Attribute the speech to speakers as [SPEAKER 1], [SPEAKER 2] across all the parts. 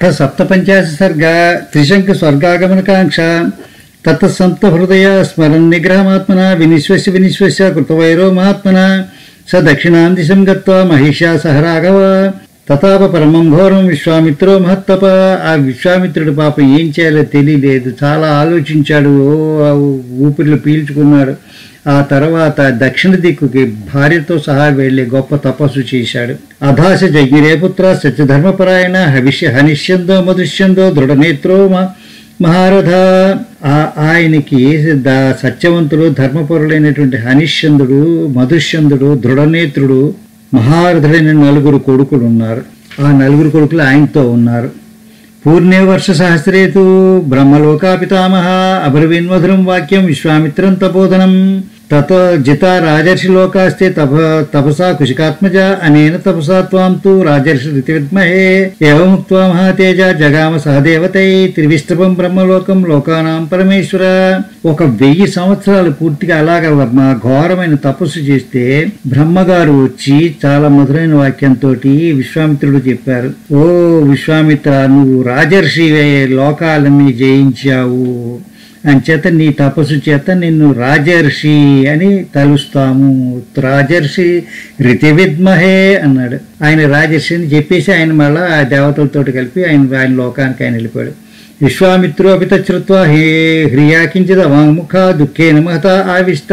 [SPEAKER 1] సప్తపంచాశ సర్గ త్రిశంక స్వర్గాగమనకాంక్ష తత్సంత హృదయ స్మరన్ నిగ్రహమాత్మన వినిశ్వస్య వినిశ్వస్య కృతవైరో మహాత్మన స దక్షిణాం దిశం గత్వా మహిషా సహ రాఘవ తతాప పరమం ఘోరం విశ్వామిత్రో మహత్తప ఆ విశ్వామిత్రుడు పాపం ఏం చేయాలో తెలియలేదు చాలా ఆలోచించాడు ఓ ఆ ఊపిరిలో పీల్చుకున్నాడు ఆ తర్వాత దక్షిణ దిక్కుకి భార్యతో సహా వెళ్ళి గొప్ప తపస్సు చేశాడు అధాస జజ్ఞిరేపుత్ర సత్యధర్మపరాయణ హవిష్య హనిష్యందో మధుష్యందో దృఢనేత్రో మ- మహారథ ఆ- ఆయనకి ద- సత్యవంతుడు ధర్మపరులైనటువంటి హనిష్యందుడు మధుష్యందుడు దృఢనేత్రుడు మహారథుడైన నలుగురు కొడుకులు ఉన్నారు ఆ నలుగురు కొడుకులు ఆయనతో ఉన్నారు పూర్ణే వర్ష సహస్రేతు బ్రహ్మలోకాపితామహ అబ్రవీన్మధురం వాక్యం విశ్వామిత్రం తపోధనం తత జిత రాజర్షి లోకాస్తే తప తపసా కుశికాత్మజ అనేన తపసా త్వాం తు రాజర్షి రితి విద్మహే ఏవముక్త్వా మహాతేజ జగామ సహదేవతై త్రివిష్టపం బ్రహ్మలోకం లోకానాం పరమేశ్వర ఒక వెయ్యి సంవత్సరాలు పూర్తిగా అలాగ మా ఘోరమైన తపస్సు చేస్తే బ్రహ్మగారు వచ్చి చాలా మధురైన వాక్యంతో విశ్వామిత్రుడు చెప్పారు ఓ విశ్వామిత్ర నువ్వు రాజర్షి లోకాలన్నీ జయించావు అంచేత నీ తపస్సు చేత నిన్ను రాజర్షి అని తలుస్తాము రాజర్షి రితి విద్మహే అన్నాడు ఆయన రాజర్షి అని చెప్పేసి ఆయన మళ్ళా ఆ దేవతలతో కలిపి ఆయన ఆయన లోకానికి ఆయన వెళ్ళిపోయాడు విశ్వామిత్రో అపితశ్రుత్వ హే హ్రియాకించిద వాంగ్ముఖ దుఃఖేన మహత ఆవిష్ట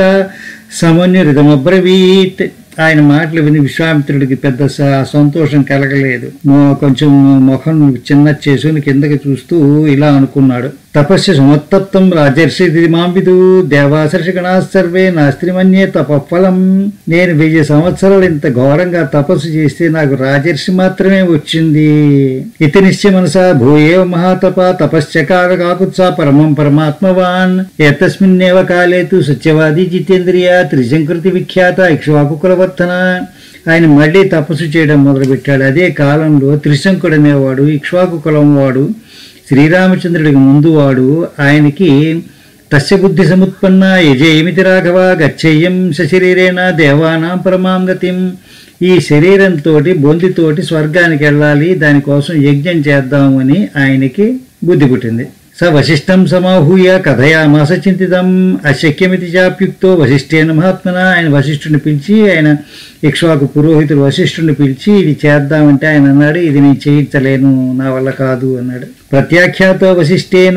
[SPEAKER 1] సమన్యురితమబ్రవీత్ ఆయన మాటలు విని విశ్వామిత్రుడికి పెద్ద స- సంతోషం కలగలేదు మో- కొంచెం ముఖం చిన్న చేసుకుని కిందకి చూస్తూ ఇలా అనుకున్నాడు తపస్య సమత్తప్తం రాజర్షి మాంబిదు దేవాసర్షి గణా సర్వే నాస్త్రిమన్యే తపఫలం నేను వెయ్యి సంవత్సరాలు ఇంత ఘోరంగా తపస్సు చేస్తే నాకు రాజర్షి మాత్రమే వచ్చింది ఇతి నిశ్చయ మనసా భూయేవ మహాతప తపశ్చకార కాకుత్సా పరమం పరమాత్మవాన్ ఏతస్మిన్నేవ కాలే తు సత్యవాది జితేంద్రియ త్రిశంకృతి విఖ్యాత ఇక్ష్వాకుకులవర్తన ఆయన మళ్ళీ తపస్సు చేయడం మొదలుపెట్టాడు అదే కాలంలో త్రిశంకుడు అనేవాడు ఇక్ష్వాకు కులం వాడు శ్రీరామచంద్రుడికి ముందు వాడు ఆయనకి తస్య బుద్ధి సముత్పన్న యజేమితి రాఘవ గచ్చేయం సశరీరేణ దేవానాం పరమాం గతిం ఈ శరీరంతో బొందితోటి స్వర్గానికి వెళ్ళాలి దానికోసం యజ్ఞం చేద్దామని ఆయనకి బుద్ధి పుట్టింది స వశిష్టం సమాహూయ కథయామాస చింతితం అశక్యమితి చాప్యుక్తో వశిష్ఠేన మహాత్మన ఆయన వశిష్ఠుని పిలిచి ఆయన ఇక్ష్వాకు పురోహితుడు వశిష్ఠుని పిలిచి ఇది చేద్దామంటే ఆయన అన్నాడు ఇది నేను చేయించలేను నా వల్ల కాదు అన్నాడు ప్రత్యాఖ్యాతో వశిష్ఠేన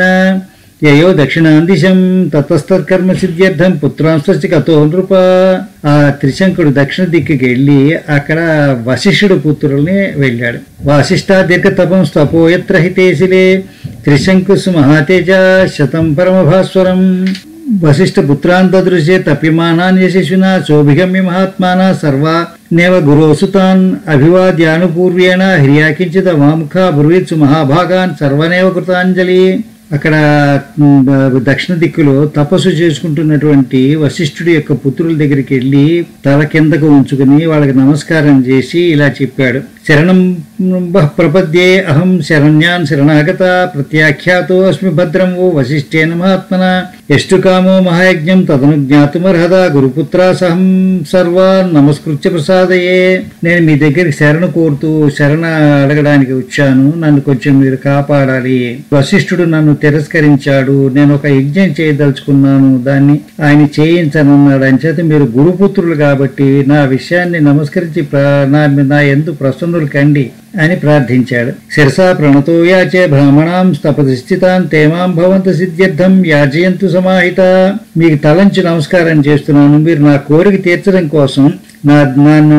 [SPEAKER 1] యయో దక్షిణాందిశం తతస్తత్కర్మ సిద్ధ్యర్థం పుత్రాంశస్తి కతో నృప ఆ త్రిశంకుడు దక్షిణ దిక్కుకి వెళ్ళి అక్కడ వశిష్ఠుడు పుత్రుల్ని వెళ్ళాడు వాసిష్ఠ దీర్ఘ తపం స్తపోయత్ర హితేశిలే త్రిశంకుసు మహాతేజ శతం పరమభాస్వరం వశిష్ఠ పుత్రాన్ దదృశే తప్యమానాన్ యశస్విన శోభిగమ్య మహాత్మాన సర్వా నేవ గురోసుతాన్ అభివాద్యానుపూర్వేణ హ్రియాకించిత వాముఖ బ్రువీత్సు మహాభాగాన్ సర్వనేవ కృతాంజలి అక్కడ ఉమ్, బ- దక్షిణ దిక్కులో తపస్సు చేసుకుంటున్నటువంటి వశిష్ఠుడి యొక్క పుత్రుల దగ్గరికి వెళ్ళి తల కిందకు ఉంచుకుని వాళ్ళకి నమస్కారం చేసి ఇలా చెప్పాడు శరణం బహ్ ప్రపద్యే అహం శరణ్యాన్ శరణాగత ప్రత్యాఖ్యాతో అస్మి భద్రం ఓ వశిష్ఠేన మహాత్మన ఎష్టు కామో మహాయజ్ఞం తదను జ్ఞాతుమర్హద గురుపుత్ర సహం సర్వాన్ నమస్కృత్య ప్రసాదయే నేను మీ దగ్గరికి శరణు కోరుతూ శరణ అడగడానికి వచ్చాను నన్ను కొంచెం మీరు కాపాడాలి వశిష్ఠుడు నన్ను తిరస్కరించాడు నేను ఒక యజ్ఞం చేయదలుచుకున్నాను దాన్ని ఆయన చేయించనన్నాడు అని చేత మీరు గురుపుత్రులు కాబట్టి నా విషయాన్ని నమస్కరించి ప్ర- నా నా ఎందు ప్రసన్నులు కండి అని ప్రార్థించాడు శిరసా ప్రణతో యాచే బ్రాహ్మణాం స్థపతిస్థితాన్ తేమాం భవంత సిద్ధ్యర్థం యాచయంతు సమాహిత మీకు తలంచి నమస్కారం చేస్తున్నాను మీరు నా కోరిక తీర్చడం కోసం నా నన్ను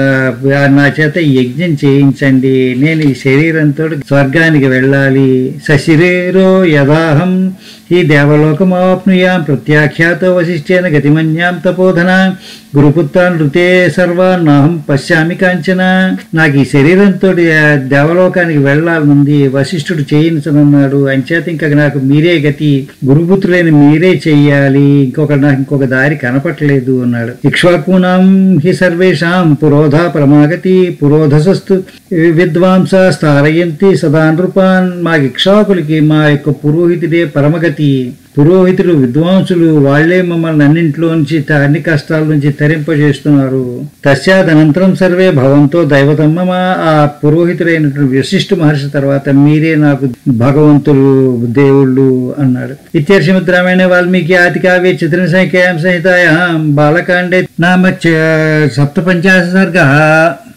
[SPEAKER 1] ఆ, నా చేత ఈ యజ్ఞం చేయించండి నేను ఈ శరీరంతో స్వర్గానికి వెళ్ళాలి సశరీరో యదాహం ఈ దేవలోకమాప్నుయాం ప్రత్యాఖ్యాతో వశిష్ఠేన గతిమన్యాం తపోధన గురుపుత్రాన్ ఋతే సర్వాన్ నాహం పశ్యామి కాంచన నాకు ఈ శరీరంతో దేవలోకానికి వెళ్ళాలనుంది వశిష్ఠుడు చేయించనన్నాడు అంచేత ఇంకా నాకు మీరే గతి గురుపుత్రులైన మీరే చెయ్యాలి ఇంకొక నాకు ఇంకొక దారి కనపట్లేదు అన్నాడు ఇక్ష్వాకూనాం హి సర్వేషాం పురోధ పరమాగతి పురోధసస్తు విద్వాంస స్థారయంతి సదా నృపాన్ మా ఇక్ష్వాకులకి మా యొక్క పురోహితుడే పరమగతి గతి పురోహితులు విద్వాంసులు వాళ్లే మమ్మల్ని అన్నింటిలోంచి త- అన్ని కష్టాల నుంచి తరింపజేస్తున్నారు తస్యాదనంతరం సర్వే భవంతో దైవతమ్మ మా ఆ పురోహితుడైనటువంటి వశిష్ఠ మహర్షి తర్వాత మీరే నాకు భగవంతులు దేవుళ్ళు అన్నాడు ఇత్యర్షిమద్ రామాయణ వాల్మీకి ఆది కావ్య చిత్ర సంఖ్యాం సంహితాయాం బాలకాండే నామ చ- సప్తపంచాశ సర్గ